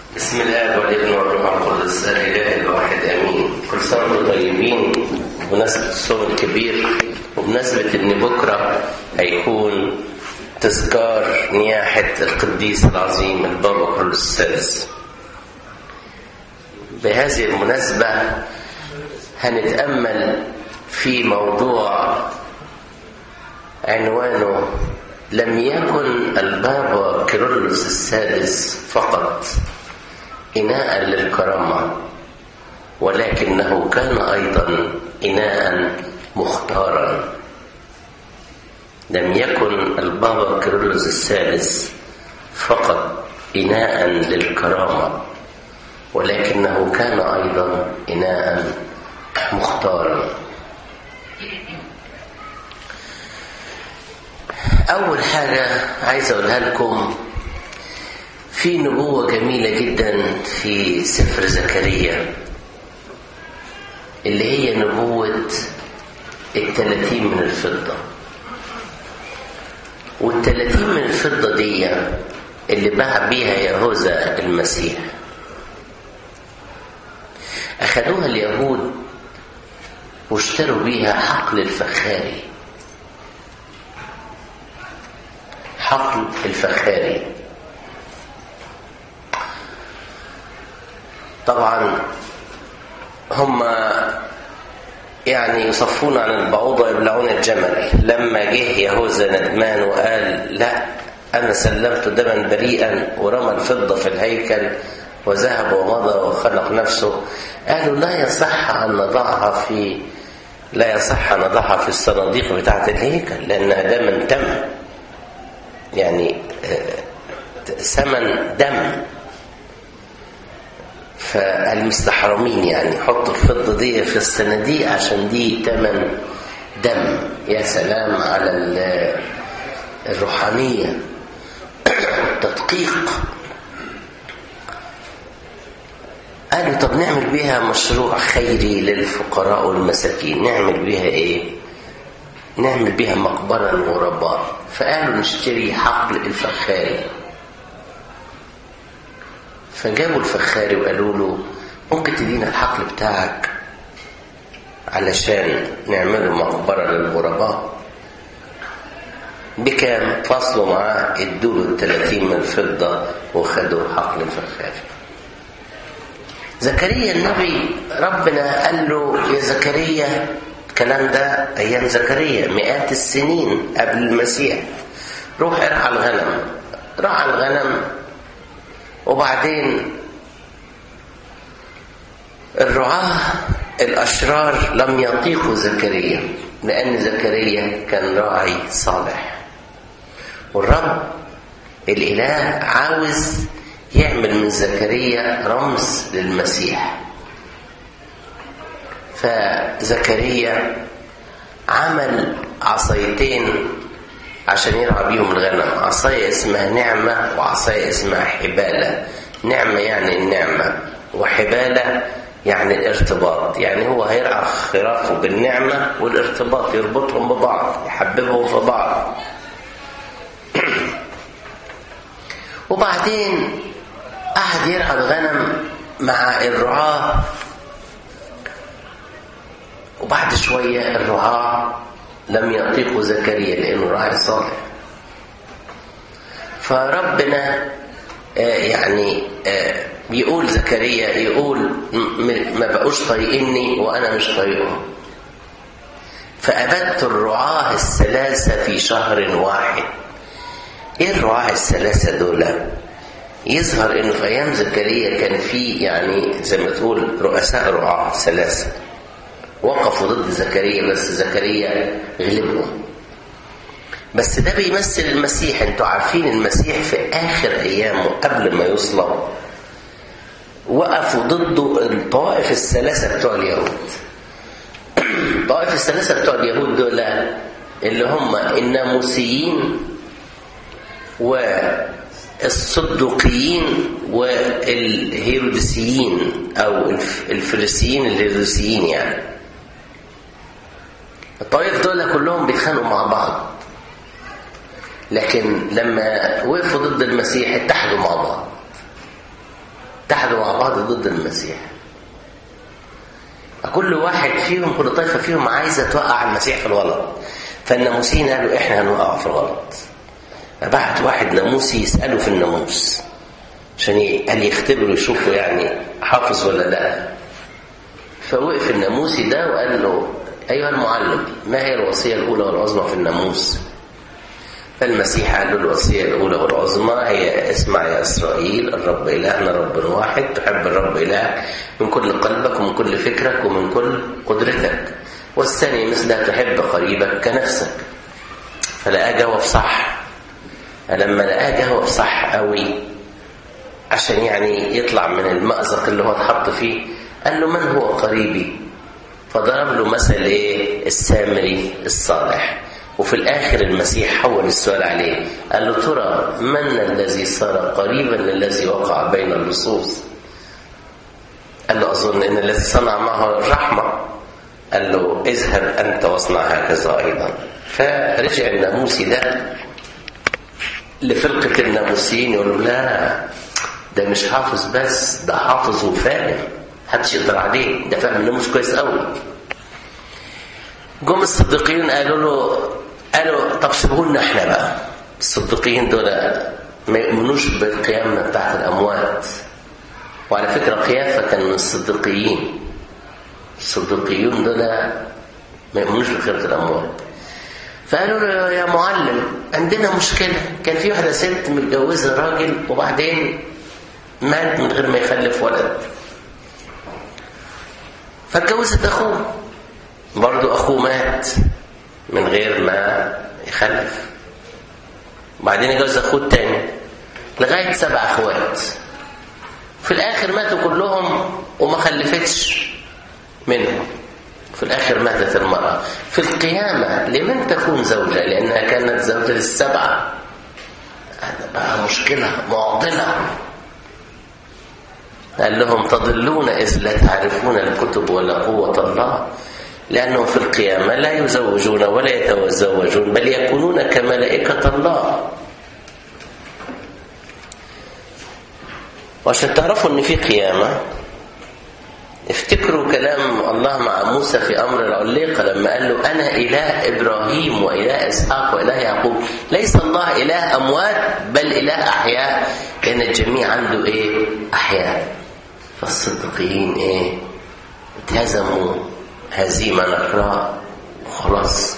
بسم الله والابن والروح القدس الاله الواحد امين كل سنه وانتم طيبين بمناسبه الصوم الكبير وبمناسبه ان بكره هيكون تذكار نياحه القديس العظيم البابا كارلوس السادس بهذه المناسبه هنتامل في موضوع عنوانه لم يكن البابا كيرلس السادس فقط إناء للكرامة ولكنه كان أيضا إناء مختارا لم يكن البابا كيرلس السادس فقط إناء للكرامة ولكنه كان أيضا إناء مختارا أول حاجة عايز أقولها لكم في نبوة جميلة جدا في سفر زكريا اللي هي نبوة التلاتين من الفضة والتلاتين من الفضة دي اللي باع بيها يهوذا المسيح أخذوها اليهود واشتروا بيها حقل الفخاري حقل الفخاري طبعا هم يعني يصفون عن البعوضة يبلعون الجمل لما جه يهوذا ندمان وقال لا أنا سلمت دما بريئا ورمى الفضة في الهيكل وذهب ومضى وخلق نفسه قالوا لا يصح أن نضعها في لا يصح أن نضعها في الصناديق بتاعة الهيكل لأنها دما تم يعني ثمن دم فالمستحرمين يعني يحطوا الفضة دي في الصناديق عشان دي تمن دم يا سلام على الروحانية التدقيق قالوا طب نعمل بيها مشروع خيري للفقراء والمساكين نعمل بيها ايه نعمل بيها مقبرة للغرباء فقالوا نشتري حقل الفخاري فجابوا الفخاري وقالوا له ممكن تدينا الحقل بتاعك علشان نعمله مقبرة للغرباء بكام فصلوا معاه ادوا له 30 من الفضة وخدوا حقل الفخاري زكريا النبي ربنا قال له يا زكريا الكلام ده ايام زكريا مئات السنين قبل المسيح روح ارعى الغنم رعى الغنم وبعدين الرعاة الأشرار لم يطيقوا زكريا لأن زكريا كان راعي صالح والرب الإله عاوز يعمل من زكريا رمز للمسيح فزكريا عمل عصايتين عشان يرعى بيهم الغنم عصاية اسمها نعمة وعصاية اسمها حبالة نعمة يعني النعمة وحبالة يعني الارتباط يعني هو هيرعى خرافه بالنعمة والارتباط يربطهم ببعض يحببهم في بعض وبعدين قعد يرعى الغنم مع الرعاة وبعد شوية الرعاة لم يطيقوا زكريا لأنه راعي صالح فربنا يعني بيقول زكريا يقول ما بقوش طايقني وأنا مش طايقهم فأبدت الرعاة الثلاثة في شهر واحد ايه الرعاة الثلاثة دول يظهر انه في ايام زكريا كان في يعني زي ما تقول رؤساء رعاة ثلاثة وقفوا ضد زكريا بس زكريا غلبهم بس ده بيمثل المسيح انتوا عارفين المسيح في اخر ايامه قبل ما يصلب وقفوا ضده الطوائف الثلاثه بتوع اليهود الطوائف الثلاثه بتوع اليهود دول اللي هم الناموسيين والصدوقيين والهيرودسيين او الفريسيين الهيرودسيين يعني الطوائف دول كلهم بيتخانقوا مع بعض لكن لما وقفوا ضد المسيح اتحدوا مع بعض اتحدوا مع بعض ضد المسيح كل واحد فيهم كل طائفة فيهم عايزة توقع المسيح في الغلط فالناموسيين قالوا احنا هنوقع في الغلط فبعت واحد ناموسي يسأله في الناموس عشان قال يختبروا يشوفوا يعني حافظ ولا لا فوقف الناموسي ده وقال له أيها المعلم ما هي الوصية الأولى والعظمى في الناموس فالمسيح قال له الوصية الأولى والعظمى هي اسمع يا إسرائيل الرب إلهنا رب واحد تحب الرب إلهك من كل قلبك ومن كل فكرك ومن كل قدرتك والثاني مثلها تحب قريبك كنفسك فلقاه جاوب صح لما لقاه جاوب صح قوي عشان يعني يطلع من المأزق اللي هو اتحط فيه قال له من هو قريبي فضرب له مثل ايه السامري الصالح وفي الآخر المسيح حول السؤال عليه قال له ترى من الذي صار قريبا للذي وقع بين اللصوص قال له أظن أن الذي صنع معه الرحمة قال له اذهب أنت واصنع هكذا أيضا فرجع الناموسي ده لفرقة الناموسيين يقولوا لا ده مش حافظ بس ده حافظ وفاهم محدش يقدر عليه ده فاهم الناموس كويس قوي جم الصديقين قالوا له قالوا طب سيبوه لنا احنا بقى الصديقين دول ما يؤمنوش بالقيامة بتاعت الأموات وعلى فكرة قيافة كان من الصديقيين الصديقيون دول ما يؤمنوش بخيرة الأموات فقالوا له يا معلم عندنا مشكلة كان في واحدة ست متجوزة راجل وبعدين مات من غير ما يخلف ولد فاتجوزت أخوه برضه أخوه مات من غير ما يخلف وبعدين يجوز أخوه التاني لغاية سبع أخوات في الآخر ماتوا كلهم وما خلفتش منهم في الآخر ماتت المرأة في القيامة لمن تكون زوجة لأنها كانت زوجة للسبعة هذا بقى مشكلة معضلة قال لهم تضلون إذ لا تعرفون الكتب ولا قوة الله لأنهم في القيامة لا يزوجون ولا يتزوجون بل يكونون كملائكة الله وعشان تعرفوا ان في قيامة افتكروا كلام الله مع موسى في أمر العليقة لما قال له أنا إله إبراهيم وإله إسحاق وإله يعقوب ليس الله إله أموات بل إله أحياء لأن الجميع عنده إيه أحياء فالصديقيين إيه اتهزموا هزيمة نقراء وخلاص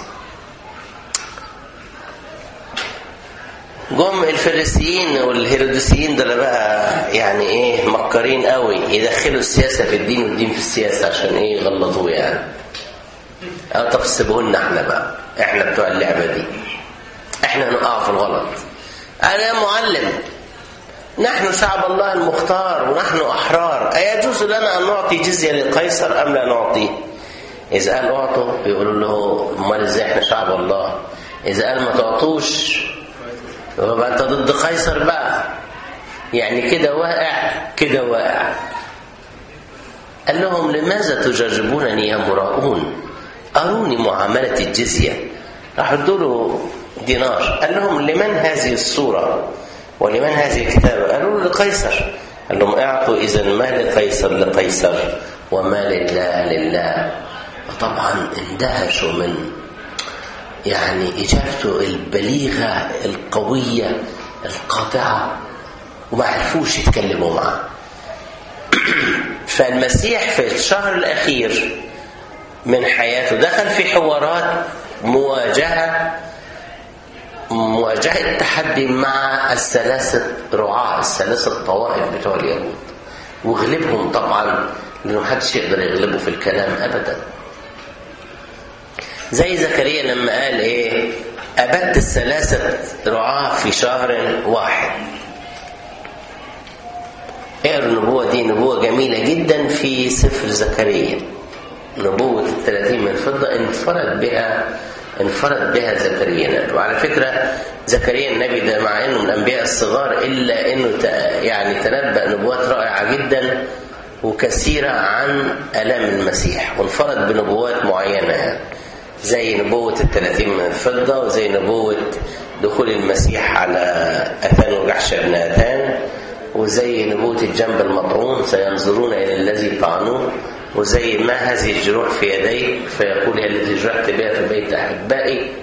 جم الفريسيين والهيروديسيين دول بقى يعني ايه مكرين قوي يدخلوا السياسة في الدين والدين في السياسة عشان ايه يغلطوه يعني اه طب سيبونا احنا بقى احنا بتوع اللعبة دي احنا هنقع في الغلط انا يا معلم نحن شعب الله المختار ونحن احرار ايجوز لنا ان نعطي جزية لقيصر ام لا نعطيه إذا قال أعطوا بيقولوا له أمال إزاي إحنا شعب الله إذا قال ما تعطوش يبقى أنت ضد قيصر بقى يعني كده واقع كده واقع قال لهم لماذا تجربونني يا مراؤون أروني معاملة الجزية راح له دينار قال لهم لمن هذه الصورة ولمن هذه الكتابة قالوا له لقيصر قال لهم اعطوا إذا ما لقيصر لقيصر وما لله لله طبعا اندهشوا من يعني إجابته البليغة القوية القاطعة وما عرفوش يتكلموا معاه فالمسيح في الشهر الأخير من حياته دخل في حوارات مواجهة مواجهة تحدي مع الثلاثة رعاة الثلاثة طوائف بتوع اليهود وغلبهم طبعا لأنه محدش يقدر يغلبه في الكلام أبدا زي زكريا لما قال ايه أبدت الثلاثة رعاة في شهر واحد اقرا النبوة دي نبوة جميلة جدا في سفر زكريا نبوة الثلاثين من فضة انفرد بها انفرد بها زكريا وعلى فكرة زكريا النبي ده مع انه من الانبياء الصغار الا انه يعني تنبأ نبوات رائعة جدا وكثيرة عن آلام المسيح وانفرد بنبوات معينة يعني زي نبوة الثلاثين من الفضة وزي نبوة دخول المسيح على أثان وجحش بن أثان وزي نبوة الجنب المطعون سينظرون إلى الذي طعنوه وزي ما هذه الجروح في يديك فيقول هي التي جرحت بها في بيت أحبائي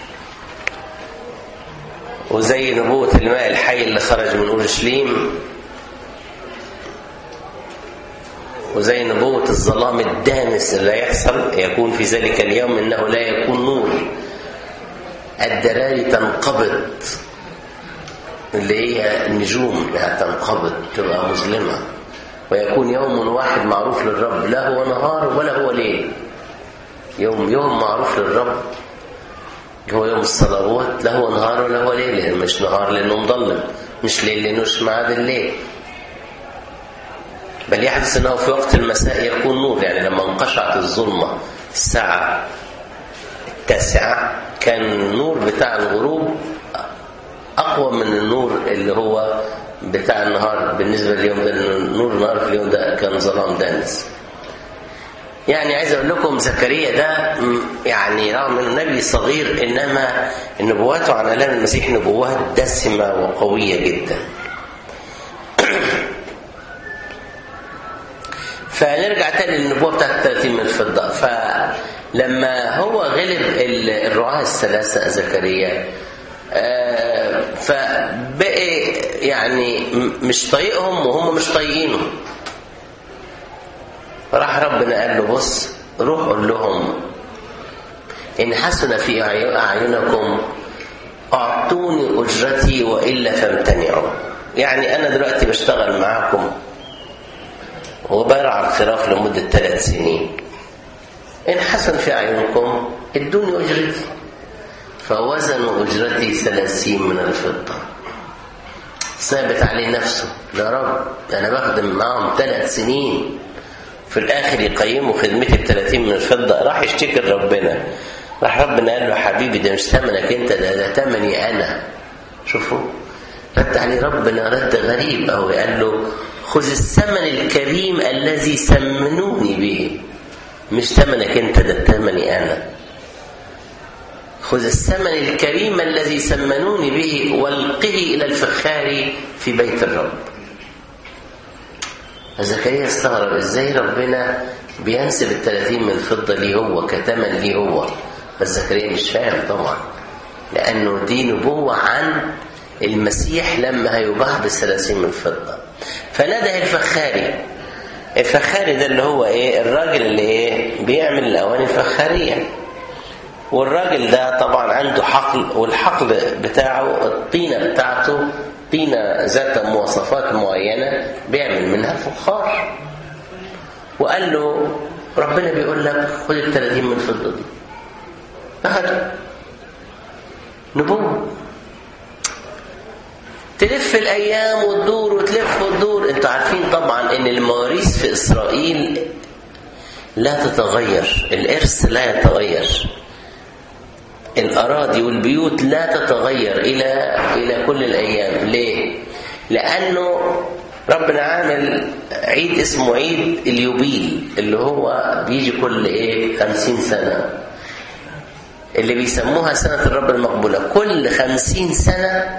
وزي نبوة الماء الحي اللي خرج من أورشليم وزي نبوة الظلام الدامس اللي هيحصل يكون في ذلك اليوم إنه لا يكون نور الدراري تنقبض اللي هي النجوم انها تنقبض تبقى مظلمه ويكون يوم واحد معروف للرب لا هو نهار ولا هو ليل يوم يوم معروف للرب هو يوم الصلوات لا هو نهار ولا هو ليل يعني مش نهار لانه مظلم مش ليل لانه مش ميعاد الليل بل يحدث انه في وقت المساء يكون نور يعني لما انقشعت الظلمه الساعه التاسعه كان النور بتاع الغروب اقوى من النور اللي هو بتاع النهار بالنسبه لليوم ده لان نور النهار في اليوم ده كان ظلام دامس يعني عايز اقول لكم زكريا ده يعني رغم انه نبي صغير انما نبواته عن الام المسيح نبوات دسمه وقويه جدا فنرجع تاني للنبوه بتاعت 30 من الفضه فلما هو غلب الرعاة الثلاثه زكريا فبقي يعني مش طايقهم وهم مش طايقينه راح ربنا قال له بص روح قول لهم إن حسن في أعينكم أعطوني أجرتي وإلا فامتنعوا يعني أنا دلوقتي بشتغل معاكم وبرع الخراف لمدة ثلاث سنين إن حسن في أعينكم ادوني أجرتي فوزنوا أجرتي ثلاثين من الفضة ثابت عليه نفسه يا رب أنا بخدم معاهم ثلاث سنين في الآخر يقيموا خدمتي بثلاثين من الفضة راح يشتكي لربنا راح ربنا قال له حبيبي ده مش ثمنك أنت ده ده ثمني أنا شوفوا رد عليه ربنا رد غريب أوي قال له خذ الثمن الكريم الذي سمنوني به مش ثمنك أنت ده ثمني أنا خذ الثمن الكريم الذي سمنوني به والقه إلى الفخار في بيت الرب زكريا استغرب ازاي ربنا بينسب الثلاثين من الفضة ليه هو كتمن ليه هو بس زكريا مش فاهم طبعا لأنه دي نبوة عن المسيح لما هيباع بالثلاثين من الفضة فنده الفخاري الفخاري ده اللي هو ايه الراجل اللي ايه بيعمل الأواني الفخارية والراجل ده طبعا عنده حقل والحقل بتاعه الطينة بتاعته طينة ذات مواصفات معينة بيعمل منها فخار وقال له ربنا بيقول لك خد ال 30 من الفضة دي أخده نبوة تلف الأيام وتدور وتلف وتدور انتوا عارفين طبعا ان المواريث في إسرائيل لا تتغير الإرث لا يتغير الأراضي والبيوت لا تتغير إلى إلى كل الأيام ليه؟ لأنه ربنا عامل عيد اسمه عيد اليوبيل اللي هو بيجي كل إيه؟ خمسين سنة اللي بيسموها سنة الرب المقبولة كل خمسين سنة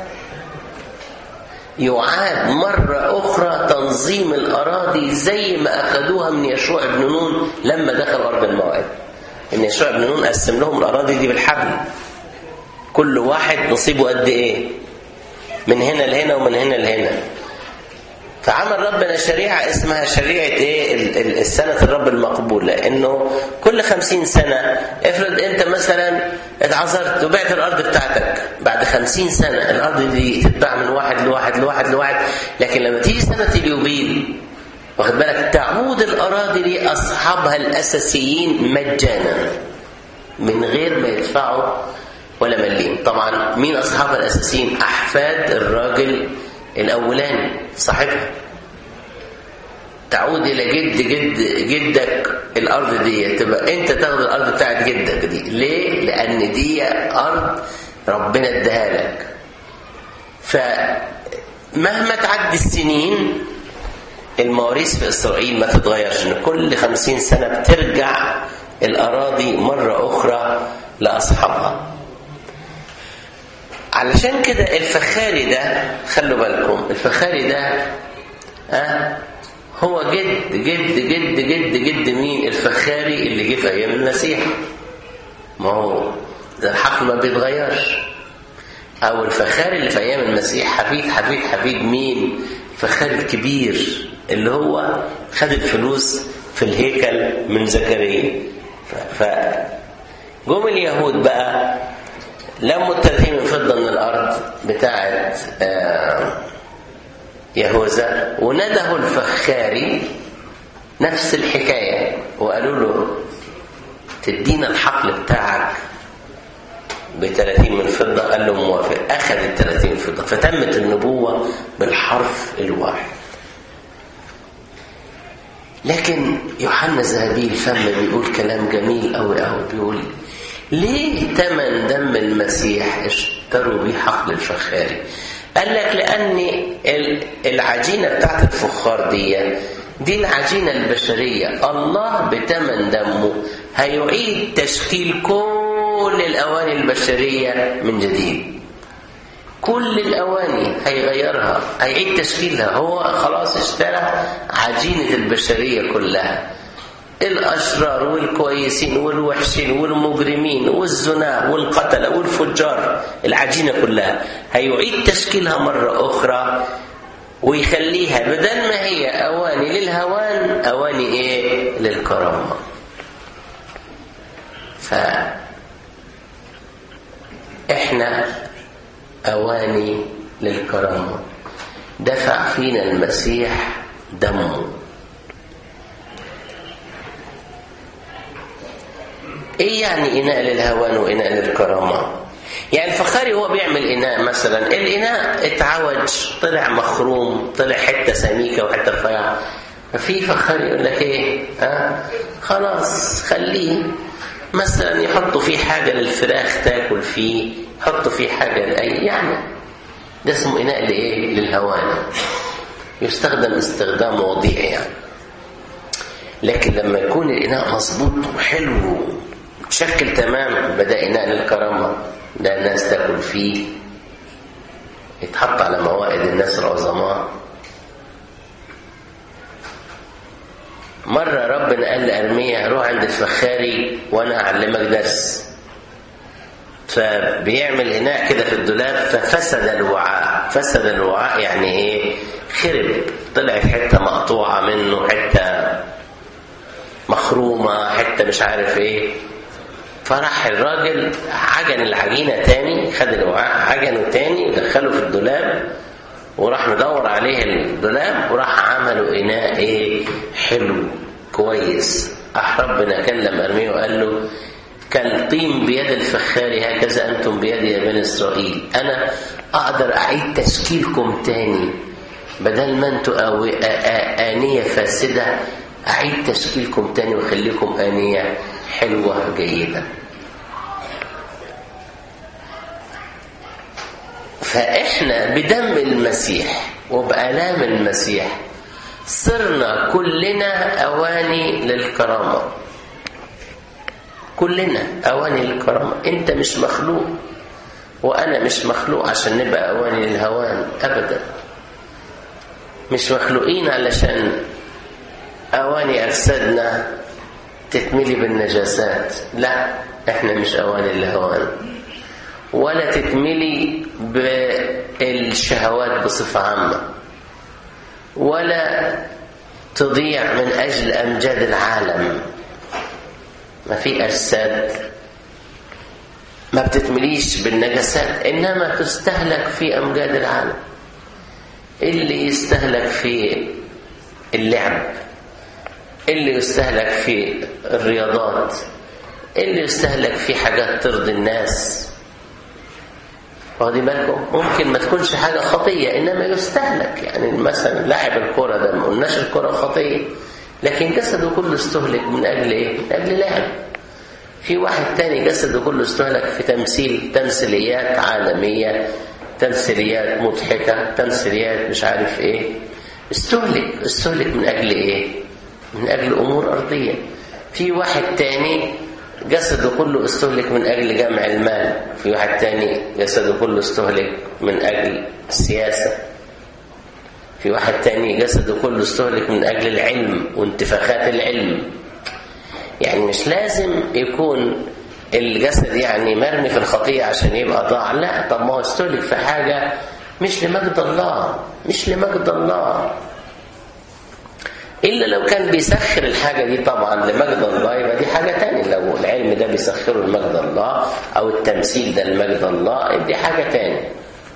يعاد مرة أخرى تنظيم الأراضي زي ما أخذوها من يشوع بن نون لما دخل أرض الموعد ان يشوع بن نون قسم لهم الاراضي دي بالحبل كل واحد نصيبه قد ايه من هنا لهنا ومن هنا لهنا فعمل ربنا شريعة اسمها شريعة ايه السنة الرب المقبولة انه كل خمسين سنة افرض انت مثلا اتعذرت وبعت الارض بتاعتك بعد خمسين سنة الارض دي تتباع من واحد لواحد لواحد لواحد لكن لما تيجي سنة اليوبيل واخد بالك تعود الأراضي لأصحابها الأساسيين مجانا من غير ما يدفعوا ولا مليم طبعا مين أصحابها الأساسيين أحفاد الراجل الأولاني صاحبها تعود إلى جد جد جدك الأرض دي تبقى أنت تاخد الأرض بتاعت جدك دي ليه؟ لأن دي أرض ربنا اداها لك فمهما تعدي السنين المواريث في إسرائيل ما تتغيرش إن كل خمسين سنة بترجع الأراضي مرة أخرى لأصحابها علشان كده الفخاري ده خلوا بالكم الفخاري ده أه هو جد جد جد جد جد مين الفخاري اللي جه في ايام المسيح ما هو ده الحق ما بيتغيرش او الفخاري اللي في ايام المسيح حفيد حفيد حفيد مين الفخاري الكبير اللي هو خد الفلوس في الهيكل من زكريا ف جم اليهود بقى لموا التلاتين من فضه من الارض بتاعه آه يهوذا ونده الفخاري نفس الحكايه وقالوا له تدينا الحقل بتاعك ب 30 من فضه قال له موافق اخذ ال 30 فضه فتمت النبوه بالحرف الواحد لكن يوحنا ذهبي الفم بيقول كلام جميل قوي قوي بيقول ليه تمن دم المسيح اشتروا بيه حقل الفخاري قال لك لان العجينه بتاعت الفخار دي دي العجينه البشريه الله بتمن دمه هيعيد تشكيل كل الاواني البشريه من جديد كل الاواني هيغيرها هيعيد تشكيلها هو خلاص اشترى عجينه البشريه كلها الاشرار والكويسين والوحشين والمجرمين والزنا والقتله والفجار العجينه كلها هيعيد تشكيلها مره اخرى ويخليها بدل ما هي اواني للهوان اواني ايه للكرامه ف احنا اواني للكرامه دفع فينا المسيح دمه ايه يعني اناء للهوان واناء للكرامه يعني الفخاري هو بيعمل اناء مثلا الاناء اتعوج طلع مخروم طلع حته سميكه وحته رفيعه ففي فخاري يقول لك ايه ها خلاص خليه مثلا يحطوا فيه حاجه للفراخ تاكل فيه يحطوا فيه حاجه لاي يعني ده اسمه اناء لايه للهوان يستخدم استخدام وضيع يعني لكن لما يكون الاناء مظبوط وحلو شكل تمام بدا اناء للكرامه ده الناس تاكل فيه يتحط على موائد الناس العظماء مرة ربنا قال لأرميا روح عند الفخاري وأنا أعلمك درس فبيعمل إناء كده في الدولاب ففسد الوعاء فسد الوعاء يعني إيه خرب طلعت حتة مقطوعة منه حتة مخرومة حتة مش عارف إيه فراح الراجل عجن العجينة تاني خد الوعاء عجنه تاني ودخله في الدولاب وراح مدور عليه الدولاب وراح عملوا إناء إيه حلو كويس أح ربنا كلم أرميه وقال له كالطين بيد الفخار هكذا أنتم بيدي يا بني إسرائيل أنا أقدر أعيد تشكيلكم تاني بدل ما أنتوا آنية فاسدة أعيد تشكيلكم تاني وأخليكم آنية حلوة جيدة فإحنا بدم المسيح وبآلام المسيح صرنا كلنا أواني للكرامة كلنا أواني للكرامة أنت مش مخلوق وأنا مش مخلوق عشان نبقى أواني للهوان أبدا مش مخلوقين علشان أواني أجسادنا تتملي بالنجاسات لا احنا مش أواني للهوان ولا تتملي بالشهوات بصفة عامة ولا تضيع من أجل أمجاد العالم ما في أجساد ما بتتمليش بالنجاسات إنما تستهلك في أمجاد العالم اللي يستهلك في اللعب اللي يستهلك في الرياضات اللي يستهلك في حاجات ترضي الناس واخدين بالكم ممكن ما تكونش حاجه خطيه انما يستهلك يعني مثلا لاعب الكره ده ما قلناش الكره خطيه لكن جسده كله استهلك من اجل ايه؟ من اجل لعب في واحد تاني جسده كله استهلك في تمثيل تمثيليات عالميه تمثيليات مضحكه تمثيليات مش عارف ايه استهلك استهلك من اجل ايه؟ من اجل امور ارضيه في واحد تاني جسده كله استهلك من أجل جمع المال في واحد تاني جسده كله استهلك من أجل السياسة في في واحد تاني جسده كله استهلك من أجل العلم وانتفاخات العلم يعني مش لازم يكون الجسد يعني مرمي في الخطيئة عشان يبقى ضاع لا طب ما هو استهلك في حاجة مش لمجد الله مش لمجد الله إلا لو كان بيسخر الحاجة دي طبعا لمجد الله يبقى دي حاجة تانية لو العلم ده بيسخره لمجد الله أو التمثيل ده لمجد الله دي حاجة تانية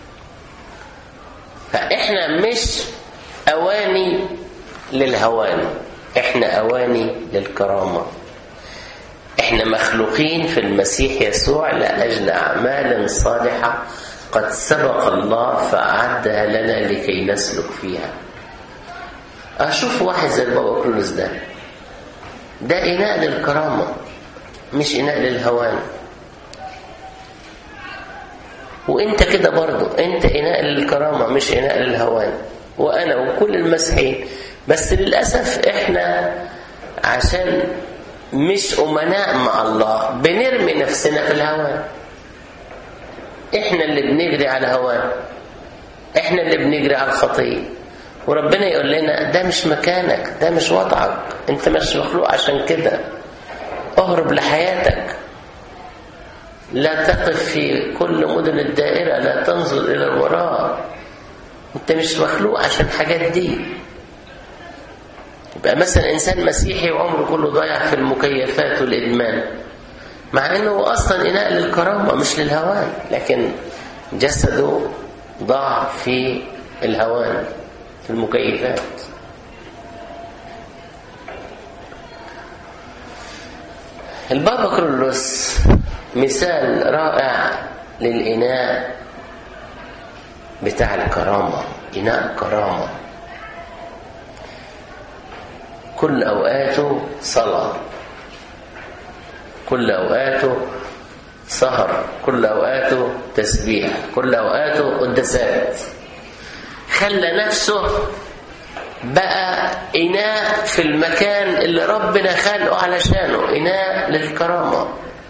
فإحنا مش أواني للهوان إحنا أواني للكرامة إحنا مخلوقين في المسيح يسوع لأجل أعمال صالحة قد سبق الله فأعدها لنا لكي نسلك فيها أشوف واحد زي البابا كرولوس ده ده إناء للكرامة مش إناء للهوان وانت كده برضو انت اناء للكرامة مش اناء للهوان وانا وكل المسيحيين بس للأسف احنا عشان مش أمناء مع الله بنرمي نفسنا في الهوان احنا اللي بنجري على هوان احنا اللي بنجري على الخطيه وربنا يقول لنا ده مش مكانك ده مش وضعك انت مش مخلوق عشان كده اهرب لحياتك لا تقف في كل مدن الدائرة لا تنظر إلى الوراء انت مش مخلوق عشان الحاجات دي يبقى مثلا إنسان مسيحي وعمره كله ضايع في المكيفات والإدمان مع أنه أصلا إناء للكرامة مش للهوان لكن جسده ضاع في الهوان في المكيفات البابا كرولوس مثال رائع للإناء بتاع الكرامة إناء كرامة كل أوقاته صلاة كل أوقاته سهر كل أوقاته تسبيح كل أوقاته قداسات خلى نفسه بقى إناء في المكان اللي ربنا خلقه علشانه إناء للكرامة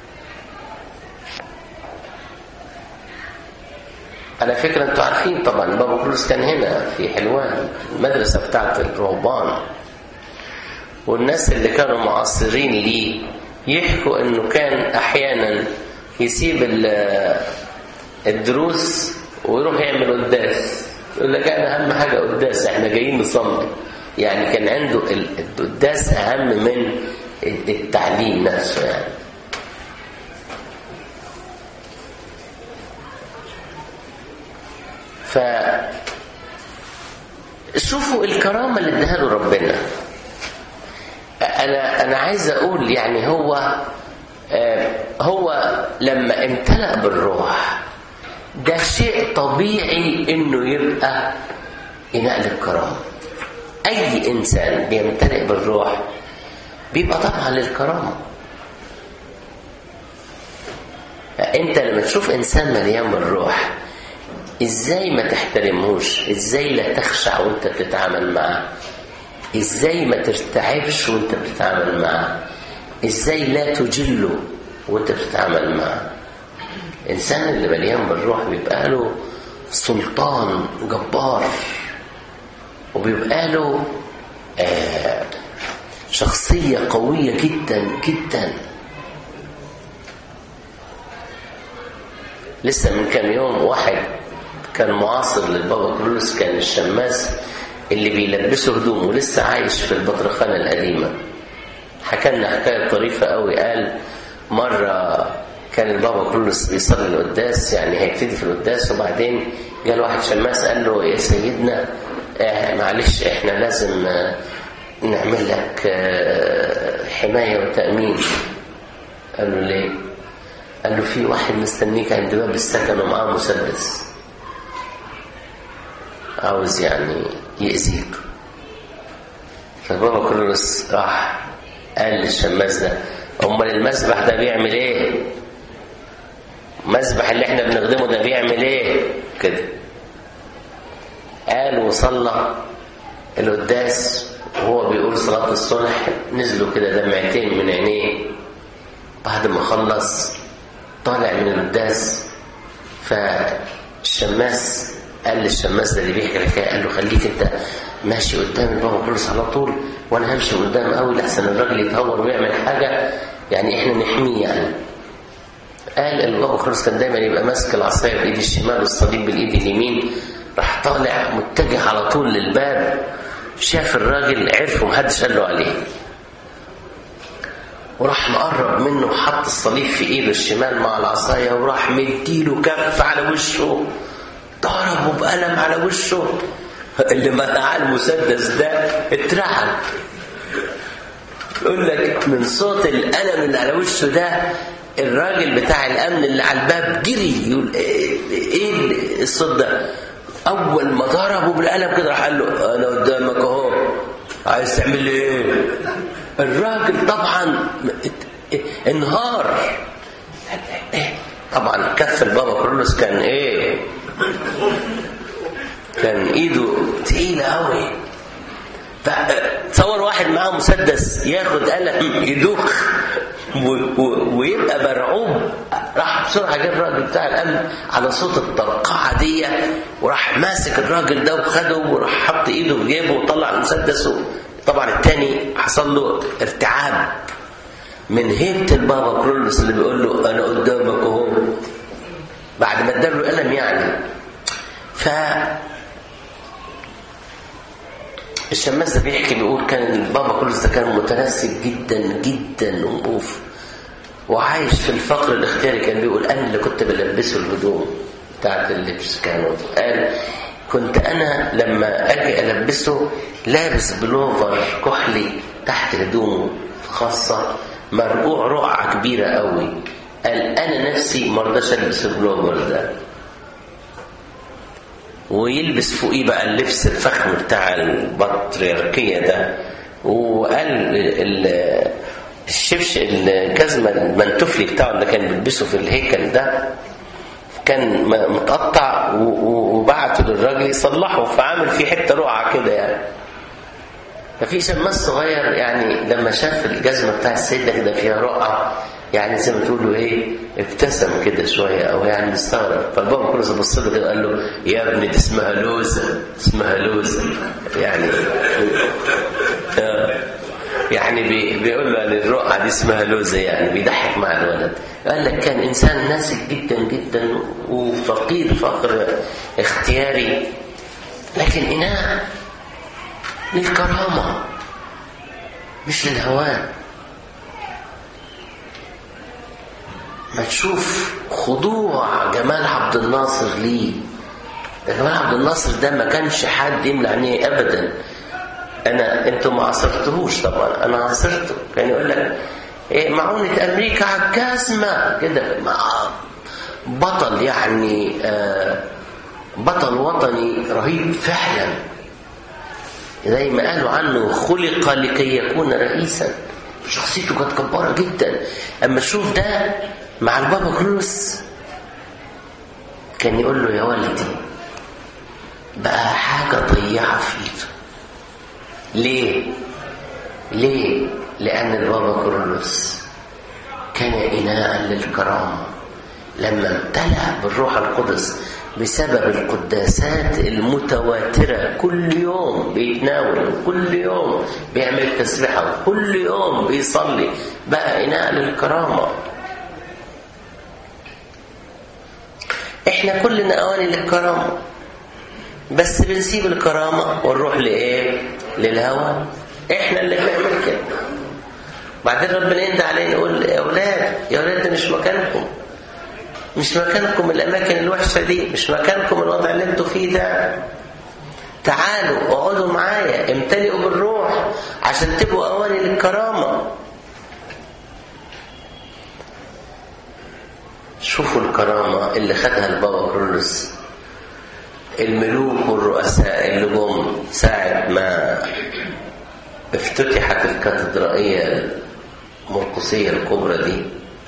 على فكرة انتوا عارفين طبعا بابا كروس كان هنا في حلوان المدرسة بتاعت الرهبان والناس اللي كانوا معاصرين ليه يحكوا انه كان احيانا يسيب الدروس ويروح يعمل قداس يقول لك انا اهم حاجه قداس احنا جايين نصلي يعني كان عنده القداس اهم من التعليم نفسه يعني ف شوفوا الكرامه اللي اداها له ربنا انا انا عايز اقول يعني هو هو لما امتلأ بالروح ده شيء طبيعي انه يبقى اناء للكرامه اي انسان بيمتلئ بالروح بيبقى طبعا للكرامه انت لما تشوف انسان مليان بالروح ازاي ما تحترموش ازاي لا تخشع وانت بتتعامل معاه ازاي ما ترتعبش وانت بتتعامل معاه ازاي لا تجله وانت بتتعامل معاه الانسان اللي مليان بالروح بيبقى له سلطان جبار وبيبقى له آه شخصية قوية جدا جدا لسه من كام يوم واحد كان معاصر للبابا كرولوس كان الشماس اللي بيلبسه هدوم ولسه عايش في البطرخانة القديمة حكى لنا حكاية طريفة قوي قال مرة كان البابا كرولوس بيصلي القداس يعني هيبتدي في القداس وبعدين جاء واحد شماس قال له يا سيدنا آه معلش احنا لازم آه نعمل لك آه حماية وتأمين قال له ليه؟ قال له في واحد مستنيك عند باب السكن ومعاه مسدس عاوز يعني يأذيك فالبابا كرولوس راح قال للشماس ده امال المسبح ده بيعمل ايه المسبح اللي احنا بنخدمه ده بيعمل ايه كده قال وصلى القداس وهو بيقول صلاة الصلح نزلوا كده دمعتين من عينيه بعد ما خلص طالع من القداس فالشماس قال للشماس ده اللي بيحكي الحكايه قال له خليك انت ماشي قدام البابا كرولوس على طول وانا همشي قدام قوي لحسن الراجل يتهور ويعمل حاجه يعني احنا نحميه يعني قال البابا كرولوس كان دايما يبقى ماسك العصايه بايد الشمال والصليب بالايد اليمين راح طالع متجه على طول للباب شاف الراجل عرفه محدش قال له عليه وراح مقرب منه وحط الصليب في ايده الشمال مع العصايه وراح مديله كف على وشه ضربه بقلم على وشه اللي منع المسدس ده اترعب يقول لك من صوت القلم اللي على وشه ده الراجل بتاع الامن اللي على الباب جري يقول ايه, إيه الصوت ده اول ما ضربه بالقلم كده راح قال له انا قدامك اهو عايز تعمل لي ايه الراجل طبعا انهار طبعا كف البابا كرولوس كان ايه كان ايده تقيله قوي تصور واحد معاه مسدس ياخد قلم يدوخ ويبقى مرعوب راح بسرعه جه الراجل بتاع الامن على صوت الطرقعه دي وراح ماسك الراجل ده وخده وراح حط ايده في جيبه وطلع المسدس طبعا التاني حصل له ارتعاب من هيبه البابا كرولوس اللي بيقول له انا قدامك اهو بعد ما اداله قلم يعني ف الشماس ده بيحكي بيقول كان البابا كرولوس ده كان متنسك جدا جدا ومقوف وعايش في الفقر الاختياري كان بيقول انا اللي كنت بلبسه الهدوم بتاعت اللبس كانوا قال كنت انا لما اجي البسه لابس بلوفر كحلي تحت هدومه خاصه مرقوع رقعه كبيره قوي قال انا نفسي ما رضاش البس البلوفر ده ويلبس فوقيه بقى اللبس الفخم بتاع البطريركيه ده وقال الشبش الجزمه المنتفلي بتاعه اللي كان بيلبسه في الهيكل ده كان متقطع وبعته للراجل يصلحه فعامل فيه حته رقعه كده يعني ففي شماس صغير يعني لما شاف الجزمه بتاع السيد ده كده فيها رقعه يعني زي ما تقولوا ايه ابتسم كده شويه او يعني مستغرب فالبابا كله بص له كده قال له يا ابني دي اسمها لوزه اسمها لوزه يعني يعني بي بيقول له يعني الرقعه دي اسمها لوزه يعني بيضحك مع الولد قال لك كان انسان ناسك جدا جدا وفقير فقر اختياري لكن اناء للكرامه مش للهوان ما تشوف خضوع جمال عبد الناصر ليه ده جمال عبد الناصر ده ما كانش حد يملى عينيه ابدا انا انتوا ما عاصرتهوش طبعا انا عاصرته كان يقول لك إيه معونة امريكا على الجزمة كده بطل يعني آه بطل وطني رهيب فعلا زي ما قالوا عنه خلق لكي يكون رئيسا شخصيته كانت جبارة جدا اما تشوف ده مع البابا كرولوس كان يقول له يا والدي بقى حاجة ضيعة في ايده ليه؟ ليه؟ لأن البابا كرولوس كان إناء للكرامة لما امتلأ بالروح القدس بسبب القداسات المتواترة كل يوم بيتناول كل يوم بيعمل تسبيحة كل يوم بيصلي بقى إناء للكرامة احنا كلنا اواني للكرامه بس بنسيب الكرامه ونروح لايه للهوى احنا اللي بنعمل كده بعدين ربنا يندى علينا يقول يا اولاد يا اولاد ده مش مكانكم مش مكانكم الاماكن الوحشه دي مش مكانكم الوضع اللي انتوا فيه ده تعالوا اقعدوا معايا امتلئوا بالروح عشان تبقوا اواني للكرامه شوفوا الكرامة اللي خدها البابا كرولوس الملوك والرؤساء اللي جم ساعة ما افتتحت الكاتدرائية المرقسية الكبرى دي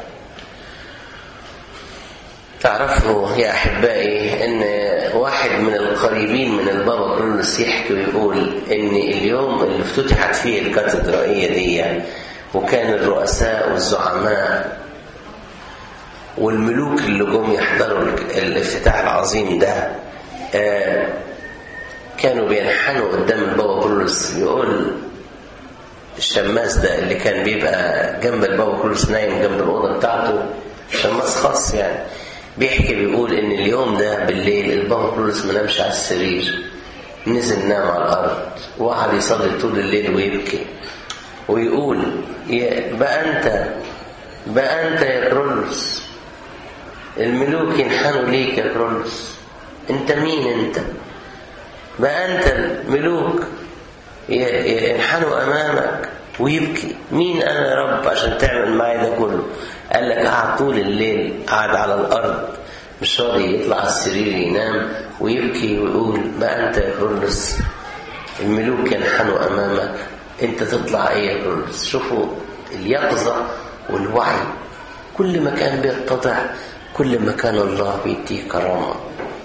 تعرفوا يا أحبائي إن واحد من القريبين من البابا كرولوس يحكي ويقول إن اليوم اللي افتتحت فيه الكاتدرائية دي يعني وكان الرؤساء والزعماء والملوك اللي جم يحضروا الافتتاح العظيم ده آه كانوا بينحنوا قدام البابا كرولوس يقول الشماس ده اللي كان بيبقى جنب البابا كرولوس نايم جنب الأوضة بتاعته شماس خاص يعني بيحكي بيقول إن اليوم ده بالليل البابا كرولوس ما نامش على السرير نزل نام على الأرض وقعد يصلي طول الليل ويبكي ويقول يا بقى أنت بقى أنت يا كرولوس الملوك ينحنوا ليك يا كرولوس أنت مين أنت بقى أنت الملوك ينحنوا أمامك ويبكي مين أنا يا رب عشان تعمل معي ده كله قال لك قعد طول الليل قعد على الأرض مش راضي يطلع على السرير ينام ويبكي ويقول بقى أنت يا كرولوس الملوك ينحنوا أمامك أنت تطلع إيه يا كرولوس شوفوا اليقظة والوعي كل ما كان بيتضع كل ما كان الله بيديه كرامة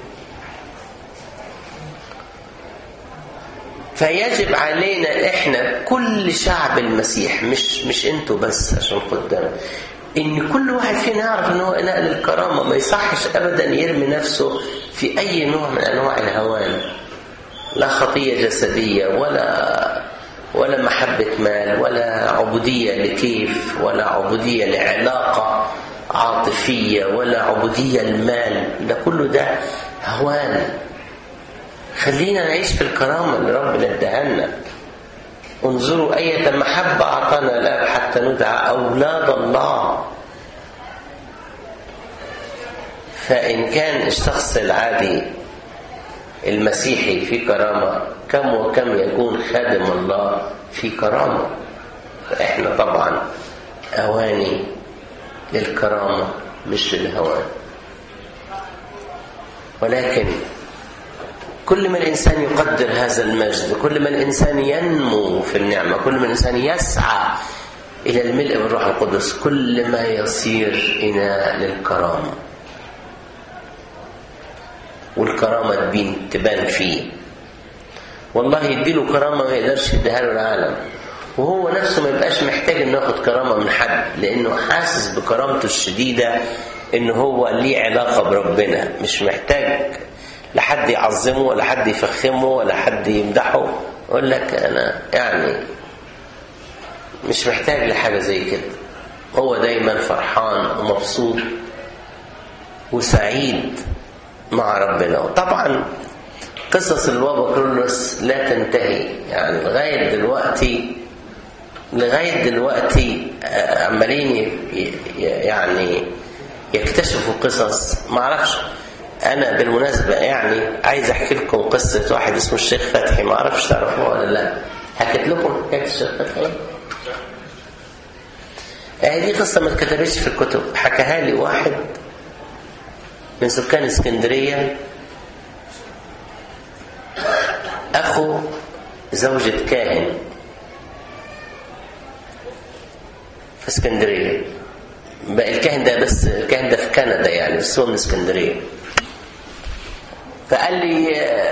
فيجب علينا احنا كل شعب المسيح مش مش انتوا بس عشان قدام ان كل واحد فينا يعرف ان هو نقل الكرامه ما يصحش ابدا يرمي نفسه في اي نوع من انواع الهوان لا خطيه جسديه ولا ولا محبه مال ولا عبوديه لكيف ولا عبوديه لعلاقه عاطفيه ولا عبوديه المال ده كله ده هوان خلينا نعيش في الكرامة اللي ربنا اداها لنا انظروا أية محبة أعطانا الآب حتى ندعى أولاد الله فإن كان الشخص العادي المسيحي في كرامة كم وكم يكون خادم الله في كرامة فإحنا طبعا أواني للكرامة مش للهوان ولكن كل ما الإنسان يقدر هذا المجد كل ما الإنسان ينمو في النعمة كل ما الإنسان يسعى إلى الملء بالروح القدس كل ما يصير إناء للكرامة والكرامة تبين تبان فيه والله يديله كرامة ما يقدرش يديها له العالم وهو نفسه ما يبقاش محتاج انه ياخد كرامة من حد لانه حاسس بكرامته الشديدة ان هو ليه علاقة بربنا مش محتاج لا حد يعظمه ولا حد يفخمه ولا حد يمدحه يقول لك انا يعني مش محتاج لحاجه زي كده هو دايما فرحان ومبسوط وسعيد مع ربنا وطبعا قصص البابا كرولوس لا تنتهي يعني لغايه دلوقتي لغايه دلوقتي عمالين يعني يكتشفوا قصص ما اعرفش انا بالمناسبه يعني عايز احكي لكم قصه واحد اسمه الشيخ فتحي ما اعرفش تعرفوه ولا لا حكيت لكم حكايه الشيخ فتحي آه دي قصه ما اتكتبتش في الكتب حكاها لي واحد من سكان اسكندريه اخو زوجة كاهن في اسكندريه بقى الكاهن ده بس الكاهن ده في كندا يعني بس هو من اسكندريه فقال لي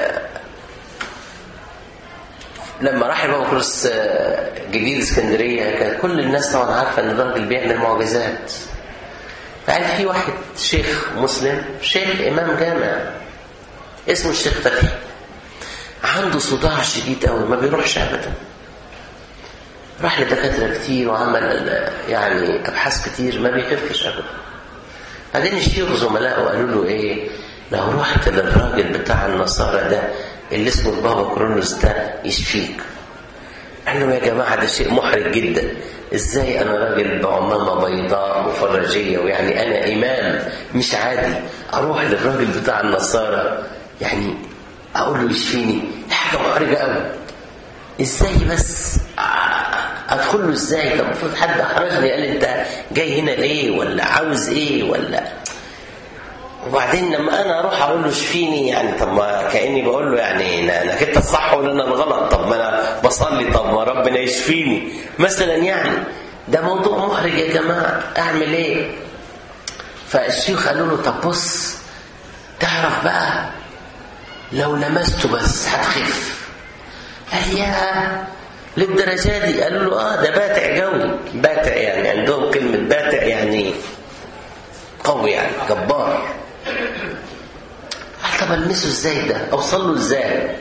لما راح البابا كروس جديد اسكندريه كانت كل الناس طبعا عارفه ان الراجل بيعمل معجزات فقال في واحد شيخ مسلم شيخ امام جامع اسمه الشيخ فتحي عنده صداع شديد قوي ما بيروحش ابدا راح لدكاتره كتير وعمل يعني ابحاث كتير ما بيخفش ابدا بعدين الشيخ زملائه قالوا له ايه لو رحت للراجل بتاع النصارى ده اللي اسمه البابا كرولوس ده يشفيك قال لهم يا جماعة ده شيء محرج جدا ازاي انا راجل بعمامة بيضاء وفرجية ويعني انا امام مش عادي اروح للراجل بتاع النصارى يعني اقول له يشفيني حاجة محرجة قوي ازاي بس ادخل له ازاي طب المفروض حد احرجني قال انت جاي هنا ليه ولا عاوز ايه ولا وبعدين لما انا اروح اقول له اشفيني يعني طب ما كاني بقول له يعني انا كنت الصح ولا انا الغلط طب ما انا بصلي طب ما ربنا يشفيني مثلا يعني ده موضوع محرج يا جماعه اعمل ايه فالشيخ قالوا له طب بص تعرف بقى لو لمسته بس هتخف قال يا للدرجه دي قالوا له اه ده باتع جوي باتع يعني عندهم كلمه باتع يعني قوي يعني جبار قال طب المسه ازاي ده اوصل له ازاي